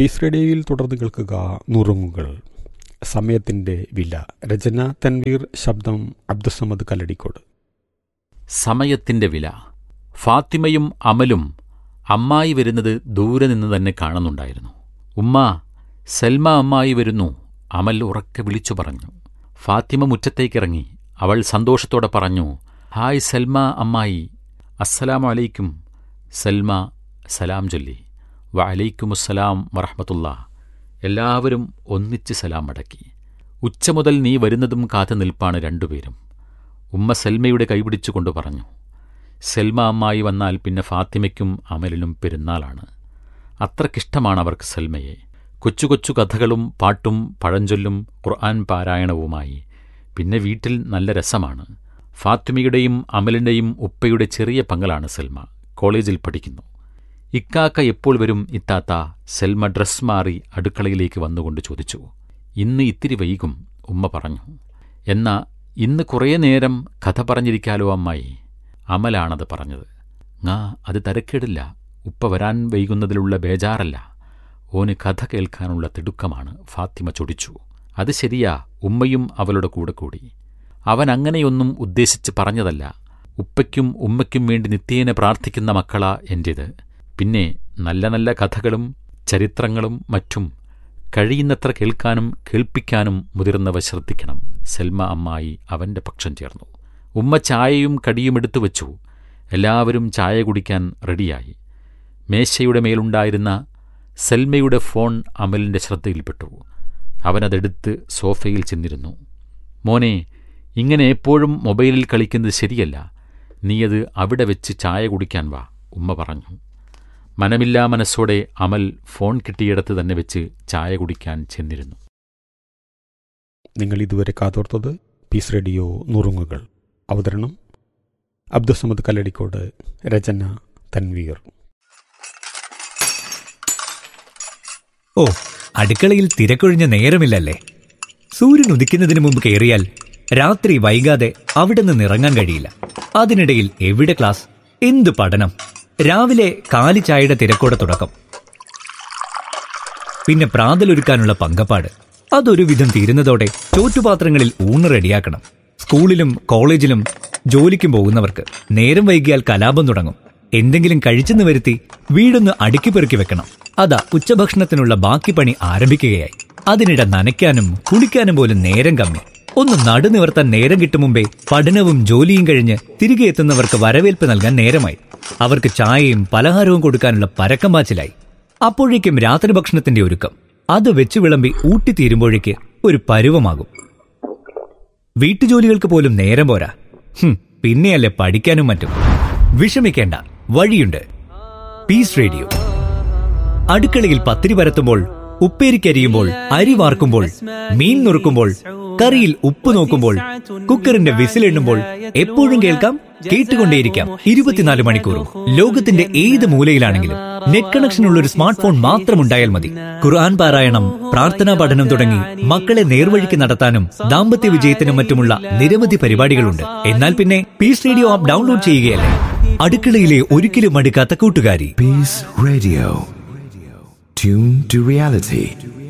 Piece റേഡിയോയിൽ തുടർന്ന് കേൾക്കുക നുറുങ്ങുകൾ സമയത്തിൻ്റെ വില രചന തൻവീർ ശബ്ദം അബ്ദുസമദ് കല്ലടിക്കോട് സമയത്തിന്റെ വില ഫാത്തിമയും അമലും അമ്മായി വരുന്നത് ദൂരെ നിന്ന് തന്നെ കാണുന്നുണ്ടായിരുന്നു ഉമ്മ സൽമ അമ്മായി വരുന്നു അമൽ ഉറക്കെ വിളിച്ചു പറഞ്ഞു ഫാത്തിമ മുറ്റത്തേക്കിറങ്ങി അവൾ സന്തോഷത്തോടെ പറഞ്ഞു ഹായ് സൽമ അമ്മായി അസ്സലാമു അലൈക്കും സൽമ സലാം ചൊല്ലി വ അലൈക്കുമുസ്സലാം വറഹമത്തുള്ള എല്ലാവരും ഒന്നിച്ച് സലാം മടക്കി ഉച്ച മുതൽ നീ വരുന്നതും കാത്തു നിൽപ്പാണ് രണ്ടുപേരും ഉമ്മ സൽമയുടെ കൈപിടിച്ചുകൊണ്ട് പറഞ്ഞു സെൽമ അമ്മായി വന്നാൽ പിന്നെ ഫാത്തിമയ്ക്കും അമലിനും പെരുന്നാളാണ് അത്രക്കിഷ്ടമാണ് അവർക്ക് സൽമയെ കൊച്ചു കൊച്ചു കഥകളും പാട്ടും പഴഞ്ചൊല്ലും ഖുർആൻ പാരായണവുമായി പിന്നെ വീട്ടിൽ നല്ല രസമാണ് ഫാത്തിമയുടെയും അമലിൻ്റെയും ഉപ്പയുടെ ചെറിയ പങ്കളാണ് സെൽമ കോളേജിൽ പഠിക്കുന്നു ഇക്കാക്ക എപ്പോൾ വരും ഇത്താത്ത സെൽമ ഡ്രസ് മാറി അടുക്കളയിലേക്ക് വന്നുകൊണ്ട് ചോദിച്ചു ഇന്ന് ഇത്തിരി വൈകും ഉമ്മ പറഞ്ഞു എന്നാ ഇന്ന് കുറേ നേരം കഥ പറഞ്ഞിരിക്കാലോ അമ്മായി അമലാണത് പറഞ്ഞത് ngാ അത് തരക്കേടില്ല ഉപ്പ വരാൻ വൈകുന്നതിലുള്ള ബേജാറല്ല ഓന് കഥ കേൾക്കാനുള്ള തിടുക്കമാണ് ഫാത്തിമ ചൊടിച്ചു അത് ശരിയാ ഉമ്മയും അവളുടെ കൂടെ കൂടി അവൻ അങ്ങനെയൊന്നും ഉദ്ദേശിച്ച് പറഞ്ഞതല്ല ഉപ്പയ്ക്കും ഉമ്മയ്ക്കും വേണ്ടി നിത്യേന പ്രാർത്ഥിക്കുന്ന മക്കളാ എന്റേത് പിന്നെ നല്ല നല്ല കഥകളും ചരിത്രങ്ങളും മറ്റും കഴിയുന്നത്ര കേൾക്കാനും കേൾപ്പിക്കാനും മുതിർന്നവ ശ്രദ്ധിക്കണം സെൽമ അമ്മായി അവന്റെ പക്ഷം ചേർന്നു ഉമ്മ ചായയും കടിയും എടുത്തു വച്ചു എല്ലാവരും ചായ കുടിക്കാൻ റെഡിയായി മേശയുടെ മേലുണ്ടായിരുന്ന സെൽമയുടെ ഫോൺ അമലിന്റെ ശ്രദ്ധയിൽപ്പെട്ടു അവനതെടുത്ത് സോഫയിൽ ചെന്നിരുന്നു മോനെ ഇങ്ങനെ എപ്പോഴും മൊബൈലിൽ കളിക്കുന്നത് ശരിയല്ല നീയത് അവിടെ വെച്ച് ചായ കുടിക്കാൻ വാ ഉമ്മ പറഞ്ഞു മനമില്ലാ മനസ്സോടെ അമൽ ഫോൺ കിട്ടിയിടത്ത് തന്നെ വെച്ച് ചായ കുടിക്കാൻ ചെന്നിരുന്നു നിങ്ങൾ ഇതുവരെ കാതോർത്തത് പീസ് റേഡിയോ നുറുങ്ങുകൾ അവതരണം അബ്ദുസമദ് കല്ലടിക്കോട് രചന തൻവീർ ഓ അടുക്കളയിൽ തിരക്കൊഴിഞ്ഞ നേരമില്ലല്ലേ സൂര്യൻ ഉദിക്കുന്നതിന് മുമ്പ് കയറിയാൽ രാത്രി വൈകാതെ അവിടെ നിന്ന് ഇറങ്ങാൻ കഴിയില്ല അതിനിടയിൽ എവിടെ ക്ലാസ് എന്ത് പഠനം രാവിലെ കാലി ചായയുടെ തിരക്കോടെ തുടക്കം പിന്നെ പ്രാതലൊരുക്കാനുള്ള പങ്കപ്പാട് അതൊരു വിധം തീരുന്നതോടെ ചോറ്റുപാത്രങ്ങളിൽ ഊണ് റെഡിയാക്കണം സ്കൂളിലും കോളേജിലും ജോലിക്കും പോകുന്നവർക്ക് നേരം വൈകിയാൽ കലാപം തുടങ്ങും എന്തെങ്കിലും കഴിച്ചെന്ന് വരുത്തി വീടൊന്ന് അടുക്കി പെറുക്കി വെക്കണം അതാ ഉച്ചഭക്ഷണത്തിനുള്ള ബാക്കി പണി ആരംഭിക്കുകയായി അതിനിടെ നനയ്ക്കാനും കുളിക്കാനും പോലും നേരം കമ്മി ഒന്ന് നടുനിവർത്താൻ നേരം കിട്ടും മുമ്പേ പഠനവും ജോലിയും കഴിഞ്ഞ് തിരികെ എത്തുന്നവർക്ക് വരവേൽപ്പ് നൽകാൻ നേരമായി അവർക്ക് ചായയും പലഹാരവും കൊടുക്കാനുള്ള പരക്കം പാച്ചിലായി അപ്പോഴേക്കും രാത്രി ഭക്ഷണത്തിന്റെ ഒരുക്കം അത് വെച്ച് വിളമ്പി ഊട്ടിത്തീരുമ്പോഴേക്ക് ഒരു പരുവമാകും വീട്ടുജോലികൾക്ക് പോലും നേരം പോരാ ഹും, പിന്നെയല്ലേ പഠിക്കാനും മറ്റും വിഷമിക്കേണ്ട വഴിയുണ്ട് പീസ് റേഡിയോ അടുക്കളയിൽ പത്തിരി പരത്തുമ്പോൾ ഉപ്പേരിക്കരിയുമ്പോൾ അരി വാർക്കുമ്പോൾ മീൻ നുറുക്കുമ്പോൾ കറിയിൽ ഉപ്പ് നോക്കുമ്പോൾ കുക്കറിന്റെ വിസിലെണ്ണുമ്പോൾ എപ്പോഴും കേൾക്കാം കേട്ടുകൊണ്ടേയിരിക്കാം ഇരുപത്തിനാല് മണിക്കൂറും ലോകത്തിന്റെ ഏത് മൂലയിലാണെങ്കിലും നെറ്റ് കണക്ഷൻ ഉള്ള ഒരു സ്മാർട്ട് ഫോൺ മാത്രം ഉണ്ടായാൽ മതി ഖുർആൻ പാരായണം പ്രാർത്ഥനാ പഠനം തുടങ്ങി മക്കളെ നേർവഴിക്ക് നടത്താനും ദാമ്പത്യ വിജയത്തിനും മറ്റുമുള്ള നിരവധി പരിപാടികളുണ്ട് എന്നാൽ പിന്നെ പീസ് റേഡിയോ ആപ്പ് ഡൗൺലോഡ് ചെയ്യുകയല്ലേ അടുക്കളയിലെ ഒരിക്കലും മടുക്കാത്ത കൂട്ടുകാരി Peace Radio. Tune to reality.